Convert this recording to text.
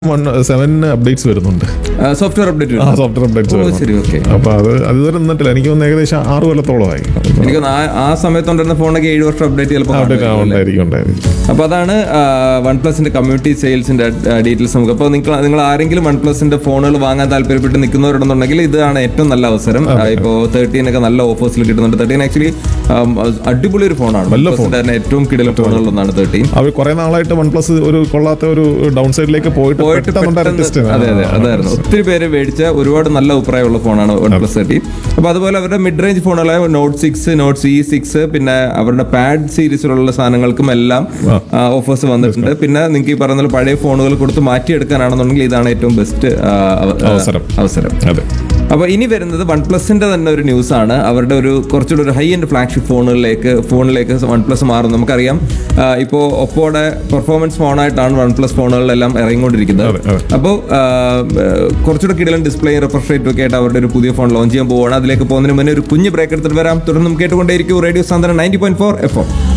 One seven updates വരുന്നുണ്ട് software update ആ software updates ഓ ശരി ഓക്കെ അപ്പൊ അത് അതുവരെ നിന്നിട്ടില്ല എനിക്ക് തോന്നുന്നു ഏകദേശം ആറ് കൊല്ലത്തോളമായി എനിക്ക് തോന്നുന്നു ആ- ആ സമയത്തുണ്ടായിരുന്ന ഫോണൊക്കെ ഏഴ് വർഷം അപ്ഡേറ്റ് ചിലപ്പോൾ അപ്ഡേറ്റ് ഉണ്ടായിരിക്കും ഉണ്ടായിരിക്കും അപ്പോൾ അതാണ് വൺ പ്ലസിന്റെ കമ്മ്യൂണിറ്റി സെയിൽസിന്റെ ഡീറ്റെയിൽസ് നമുക്ക് അപ്പോൾ നിങ്ങൾ നിങ്ങൾ ആരെങ്കിലും വൺ പ്ലസിന്റെ ഫോണുകൾ വാങ്ങാൻ താല്പര്യപ്പെട്ട് നിൽക്കുന്നവരുണ്ടെന്നുണ്ടെങ്കിൽ ഇതാണ് ഏറ്റവും നല്ല അവസരം ഇപ്പോൾ തേർട്ടീൻ ഒക്കെ നല്ല ഓഫേഴ്സിൽ കിട്ടുന്നുണ്ട് തേർട്ടീൻ ആക്ച്വലി അടിപൊളി ഒരു ഫോണാണ് വൺ പ്ലസിന്റെ തന്നെ ഏറ്റവും കിടിലൻ ഫോണുകളിലൊന്നാണ് തേർട്ടീൻ അവർ കുറെ നാളായിട്ട് വൺ പ്ലസ് ഒരു കൊള്ളാത്ത ഒരു ഡൗൺ സൈഡിലേക്ക് പോയിട്ട് പോയിട്ട് പെട്ടെന്നുണ്ടായിരുന്ന പെട്ടെന്ന് ടെസ്റ്റ് അതെ അതെ അതായിരുന്നു ഒത്തിരി പേര് മേടിച്ച ഒരുപാട് നല്ല അഭിപ്രായമുള്ള ഫോണാണ് വൺ പ്ലസ് തേർട്ടി അപ്പൊ അതുപോലെ അവരുടെ മിഡ് റേഞ്ച് ഫോണുകളായ note six note C six പിന്നെ അവരുടെ പാഡ് സീരീസിലുള്ള സാധനങ്ങൾക്കും എല്ലാം ഓഫേഴ്സ് വന്നിട്ടുണ്ട് പിന്നെ നിങ്ങൾക്ക് ഈ പറയുന്ന പോലെ പഴയ ഫോണുകൾ കൊടുത്ത് മാറ്റിയെടുക്കാനാണെന്നുണ്ടെങ്കിൽ ഇതാണ് ഏറ്റവും ബെസ്റ്റ് അവസരം. അവസരം അതെ അപ്പോൾ ഇനി വരുന്നത് വൺ പ്ലസിന്റെ തന്നെ ഒരു ന്യൂസ് ആണ് അവരുടെ ഒരു കുറച്ചുകൂടി ഒരു ഹൈ എൻഡ് ഫ്ലാഗ്ഷിപ്പ് ഫോണുകളിലേക്ക് ഫോണിലേക്ക് വൺ പ്ലസ് മാറും നമുക്കറിയാം ഇപ്പോൾ ഒപ്പോടെ പെർഫോമൻസ് ഫോണായിട്ടാണ് വൺ പ്ലസ് ഫോണുകളിലെല്ലാം ഇറങ്ങിക്കൊണ്ടിരിക്കുന്നത് അതെ, അതെ. അപ്പോൾ കുറച്ചുകൂടെ കിടലൻ ഡിസ്പ്ലേ റിഫ്രഷ് റേറ്റ് ഒക്കെ ആയിട്ട് അവരുടെ ഒരു പുതിയ ഫോൺ ലോഞ്ച് ചെയ്യാൻ പോവുകയാണ് അതിലേക്ക് പോകുന്നതിന് മുന്നേ ഒരു കുഞ്ഞ് ബ്രേക്ക് എടുത്തിട്ട് വരാം തുടർന്ന് നമുക്ക് കേട്ടുകൊണ്ടേയിരിക്കും radio Santhwanam ninety point four F